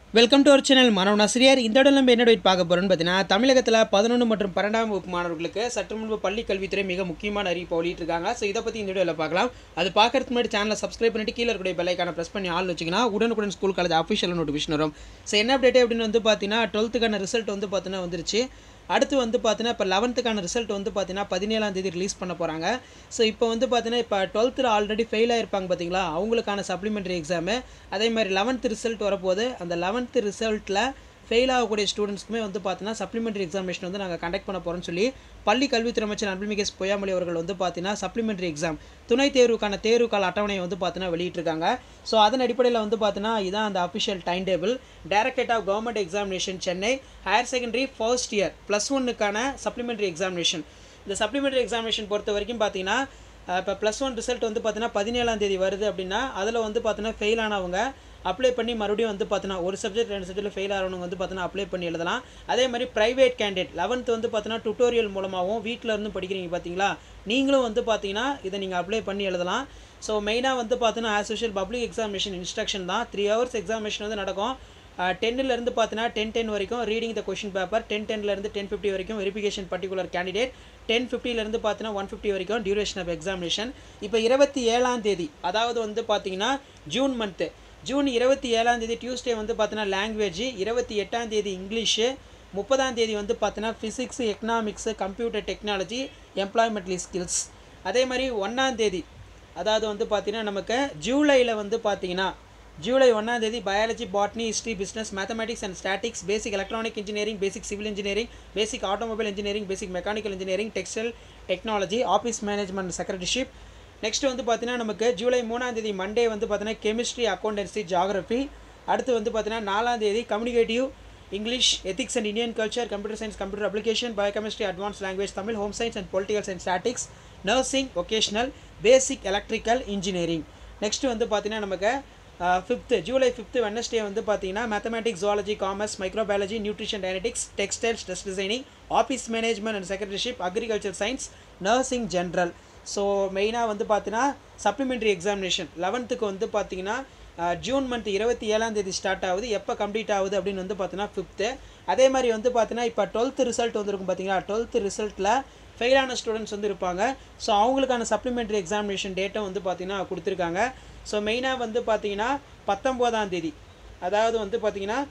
welcome to our channel மாணவ ஆசிரியர் இந்த இடம் நம்ம என்ன டேட் பார்க்க போகிறோம்னு பார்த்தீங்கன்னா தமிழகத்தில் பதினொன்று மற்றும் பன்னெண்டாம் வகுப்பு மாணவர்களுக்கு சற்று முன்பு பள்ளி கல்வித்துறை மிக முக்கியமான அறிவிப்பு வெளியிட்டிருக்காங்க ஸோ இதை பற்றி இந்த வீடியோவில் பார்க்கலாம் அது பார்க்கறதுக்கு முன்னாடி சேனலை சப்ஸ்கிரைப் பண்ணிட்டு கீழே இருக்கக்கூடிய பெல்லைக்கான ப்ரெஸ் பண்ணி ஆள் வச்சிங்கன்னா உடனுக்குடன் ஸ்கூல் காலேஜ் அஃபிஷியல் நோட்டிஃபிகேஷன் வரும் ஸோ என்ன அப்டேட் அப்படின்னு வந்து பார்த்தீங்கன்னா டுவெல்த்துக்கான ரிசல்ட் வந்து பார்த்தீங்கன்னா வந்துருச்சு அடுத்து வந்து பார்த்தீங்கன்னா இப்போ லெவன்த்துக்கான ரிசல்ட் வந்து பார்த்தீங்கன்னா பதினேழாம் தேதி ரிலீஸ் பண்ண போகிறாங்க ஸோ இப்போ வந்து பார்த்தீங்கன்னா இப்போ டுவெல்த்தில் ஆல்ரெடி ஃபெயில் ஆயிருப்பாங்க பார்த்தீங்களா அவங்களுக்கான சப்ளிமெண்ட்ரி எக்ஸாமு அதே மாதிரி லெவன்த் ரிசல்ட் வரப்போது அந்த லெவன்த் ரிசல்ட்டில் ஃபெயில் ஆகக்கூடிய ஸ்டூடெண்ட்ஸ்க்குமே வந்து பார்த்தீங்கன்னா சப்ளிமெண்ட்ரி எக்ஸாமினேஷன் வந்து நாங்கள் கண்டக்ட் பண்ண போகிறோம்னு சொல்லி பள்ளி கல்வித்துறை அமைச்சர் அன்புமிகேஷ் பொய்யாமொழி அவர்கள் வந்து பார்த்தீங்கன்னா சப்ளிமெண்ட்ரி எக்ஸாம் துணை தேர்வுக்கான தேர்வு கால அட்டவணையை வந்து பார்த்தீங்கன்னா வெளியிட்டிருக்காங்க ஸோ அதன் அடிப்படையில் வந்து பார்த்தீங்கன்னா இதான் அந்த official time table directorate of government examination Chennai higher secondary first year plus ஒன்னுக்கான சப்ளிமெண்ட்ரி எக்ஸாமினேஷன் இந்த சப்ளிமெண்ட்ரி எக்ஸாமினேஷன் பொறுத்த வரைக்கும் பார்த்தீங்கன்னா இப்போ ப்ளஸ் ஒன் ரிசல்ட் வந்து பார்த்தீங்கன்னா பதினேழாம் தேதி வருது அப்படின்னா அதில் வந்து பார்த்தீங்கன்னா ஃபெயில் ஆனவங்க அப்ளை பண்ணி மறுபடியும் வந்து பார்த்தீங்கன்னா ஒரு சப்ஜெக்ட் ரெண்டு சப்ஜெக்ட்டில் ஃபெயில் ஆகிறவங்க வந்து பார்த்தீங்கன்னா அப்ளை பண்ணி எழுதலாம் அதே மாதிரி ப்ரைவேட் கேண்டிடேட் லெவன்த் வந்து பார்த்தீங்கன்னா டுட்டோரியல் மூலமாகவும் வீட்டில் இருந்து படிக்கிறீங்க பார்த்தீங்களா நீங்களும் வந்து பார்த்தீங்கன்னா இதை நீங்கள் அப்ளை பண்ணி எழுதலாம் ஸோ மெயினாக வந்து பார்த்தீங்கன்னா as usual public examination instruction தான் த்ரீ ஹவர்ஸ் எக்ஸாமினேஷன் வந்து நடக்கும் டென்னிலேருந்து பார்த்தீங்கன்னா டென் டென் வரைக்கும் reading the question paper ten டென்லேருந்து டென் ஃபிஃப்டி வரைக்கும் வெரிஃபிகேஷன் பர்டிகுலர் கேண்டிடேட் டென் ஃபிஃப்டிலேருந்து பார்த்தீங்கன்னா ஒன் ஃபிஃப்டி வரைக்கும் டியூரேஷன் ஆஃப் எக்ஸாமினேஷன் இப்போ இருபத்தி ஏழாம் தேதி அதாவது வந்து பார்த்தீங்கன்னா ஜூன் மந்த்து ஜூன் இருபத்தி ஏழாம் தேதி டியூஸ்டே வந்து பார்த்தீங்கன்னா லாங்குவேஜ் இருபத்தி எட்டாம் தேதி இங்கிலீஷு முப்பதாம் தேதி வந்து பார்த்தீங்கன்னா physics economics computer technology employability skills அதே மாதிரி ஒன்றாம் தேதி அதாவது வந்து பார்த்தீங்கன்னா நமக்கு ஜூலையில் வந்து பார்த்தீங்கன்னா ஜூலை ஒன்றாம் தேதி biology botany history business mathematics and statistics basic electronic engineering basic civil engineering basic automobile engineering basic mechanical engineering textile technology office management secretaryship next வந்து பார்த்தீங்கன்னா நமக்கு ஜூலை மூணாம் தேதி மண்டே வந்து பார்த்தீங்கன்னா கெமிஸ்ட்ரி அக்கௌண்டன்சி ஜாகிரஃபி அடுத்து வந்து பார்த்தீங்கன்னா நாலாம் தேதி communicative English ethics and Indian culture computer science computer application biochemistry advance language Tamil home science and political science statistics nursing vocational basic electrical engineering next வந்து பார்த்தீங்கன்னா நமக்கு ஃபிஃப்த்து ஜூலை ஃபிஃப்த்து வெனஸ்டே வந்து பார்த்தீங்கன்னா mathematics zoology commerce microbiology nutrition dietetics textiles dress designing office management and secretaryship agriculture science nursing general so மெயினாக வந்து பார்த்தீங்கன்னா supplementary examination லெவன்த்துக்கு வந்து பார்த்தீங்கன்னா ஜூன் மந்த் இருபத்தி ஏழாம் தேதி ஸ்டார்ட் ஆகுது எப்போ கம்ப்ளீட் ஆகுது அப்படின்னு வந்து பார்த்தீங்கன்னா ஃபிஃப்த்து அதே மாதிரி வந்து பார்த்தீங்கன்னா இப்போ டுவெல்த்து ரிசல்ட் வந்துருக்கும் பார்த்தீங்களா டுவெல்த்து ரிசல்ட்டில் ஃபெயிலான ஸ்டூடெண்ட்ஸ் வந்து இருப்பாங்க ஸோ அவங்களுக்கான சப்ளிமெண்ட்ரி எக்ஸாமினேஷன் டேட்டும் வந்து பார்த்தீங்கன்னா கொடுத்துருக்காங்க ஸோ மெயினாக வந்து பார்த்தீங்கன்னா பத்தொம்போதாம் தேதி அதாவது வந்து பார்த்தீங்கன்னா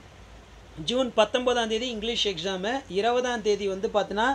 ஜூன் பத்தொம்போதாம் தேதி இங்கிலீஷ் எக்ஸாமு இருபதாம் தேதி வந்து பார்த்தீங்கன்னா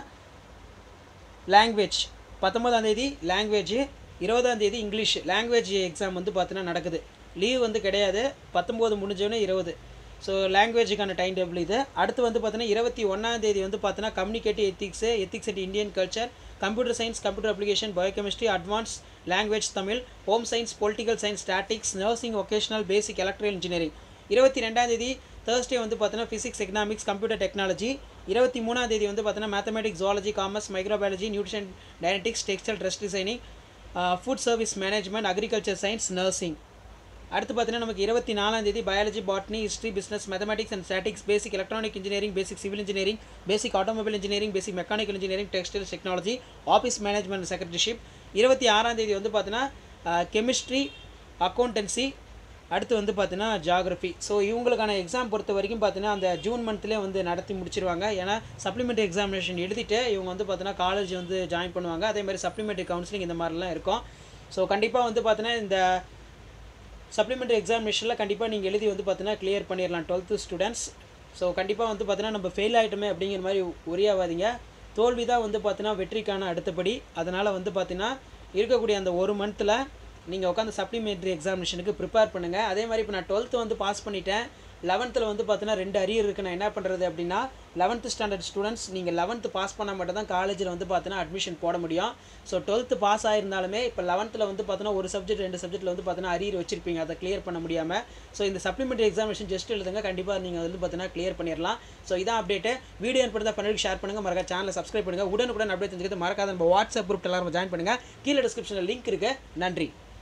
லாங்குவேஜ் பத்தொம்போதாம் தேதி லாங்குவேஜ் இருபதாம் தேதி இங்கிலீஷ் லாங்குவேஜ் எக்ஸாம் வந்து பார்த்தீங்கன்னா நடக்குது லீவ் வந்து கிடையாது பத்தொம்போது முடிஞ்சோடனே இருபது ஸோ லாங்குவேஜுக்கான டைம் டேபிள் இது அடுத்து வந்து பார்த்தீங்கன்னா இருபத்தி ஒன்றாம் தேதி வந்து பார்த்தீங்கன்னா communicative ethics ethics and Indian culture computer science computer application biochemistry advance language Tamil home science political science statistics nursing vocational basic electrical engineering இருபத்தி ரெண்டாம் தேதி தேர்ஸ்டே வந்து பார்த்தீங்கன்னா ஃபிசிக்ஸ் எக்கனாமிக்ஸ் கம்ப்யூட்டர் டெக்னாலஜி இருபத்தி மூணாம் தேதி வந்து பார்த்தீங்கன்னா mathematics zoology commerce microbiology nutrition dietetics textile dress designing food service management agriculture science nursing அடுத்து பார்த்தீங்கன்னா நமக்கு இருபத்தி நாலாம் தேதி biology botany history business mathematics and statistics basic electronic engineering basic civil engineering basic automobile engineering basic mechanical engineering textiles technology office management secretaryship இருபத்தி ஆறாம் தேதி வந்து பார்த்தீங்கன்னா கெமிஸ்ட்ரி அக்கௌண்டன்சி அடுத்து வந்து பார்த்தீங்கன்னா ஜாகிரஃபி ஸோ இவங்களுக்கான எக்ஸாம் பொறுத்த வரைக்கும் பார்த்தீங்கன்னா அந்த ஜூன் மந்த்லேயே வந்து நடத்தி முடிச்சிருவாங்க ஏன்னா சப்ளிமெண்ட்ரி எக்ஸாமினேஷன் எழுதிட்டு இவங்க வந்து பார்த்தீங்கன்னா காலேஜ் வந்து ஜாயின் பண்ணுவாங்க அதே மாதிரி சப்ளிமெண்ட்ரி கவுன்சிலிங் இந்த மாதிரிலாம் இருக்கும் ஸோ கண்டிப்பாக வந்து பார்த்தீங்கன்னா இந்த சப்ளிமெண்ட்ரி எக்ஸாமினேஷனில் கண்டிப்பாக நீங்கள் எழுதி வந்து பார்த்தீங்கன்னா கிளியர் பண்ணிடலாம் டுவெல்த்து ஸ்டூடெண்ட்ஸ் ஸோ கண்டிப்பாக வந்து பார்த்தீங்கன்னா நம்ம ஃபெயில் ஆகிட்டோமே அப்படிங்கிற மாதிரி உரியாவாதீங்க தோல்வி தான் வந்து பார்த்தீங்கன்னா வெற்றிக்கான அடுத்தபடி அதனால் வந்து பார்த்தீங்கன்னா இருக்கக்கூடிய அந்த ஒரு மந்த்தில் நீங்கள் உட்காந்து சப்ளிமெண்ட்ரி எக்ஸாமினேஷனுக்கு ப்ரிப்பேர் பண்ணுங்கள் அதே மாதிரி இப்போ நான் டுவெல்த்து வந்து பாஸ் பண்ணிட்டேன் லெவன்த்தில் வந்து பார்த்தீங்கன்னா ரெண்டு அரியர் இருக்குது நான் என்ன பண்ணுறது அப்படின்னா லெவன்த்து ஸ்டாண்டர்ட் ஸ்டூடெண்ட்ஸ் நீங்கள் லெவன்த்து பாஸ் பண்ணால் மட்டும் தான் காலேஜில் வந்து பார்த்தீங்கன்னா அட்மிஷன் போட முடியும் ஸோ டுவெல்த்து பாஸ் ஆயிருந்தாலுமே இப்போ லெவன்த்தில் வந்து பார்த்தீங்கன்னா ஒரு சப்ஜெக்ட் ரெண்டு சப்ஜெக்ட்டில் வந்து பார்த்தீங்கன்னா அரியர் வச்சிருப்பீங்க அதை கிளியர் பண்ண முடியாமல் ஸோ இந்த சப்ளிமெண்ட்ரி எக்ஸாமினேஷன் ஜஸ்ட் எழுதுங்க கண்டிப்பாக நீங்கள் வந்து பார்த்தீங்கன்னா கிளியர் பண்ணிடலாம் ஸோ இதான் அப்டேட்டு வீடியோ என்பதை பண்ணி ஷேர் பண்ணுங்கள் மறக்காம சேனலை சப்ஸ்கிரைப் பண்ணுங்கள் உடனுக்குடன் அப்டேட் தெரிஞ்சுக்கிறது மறக்காத நம்ம வாட்ஸ்அப் குரூப் எல்லாரும் ஜாயின் பண்ணுங்கள் கீழே டிஸ்கிரிப்ஷனில் லிங்க் இருக்குது நன்றி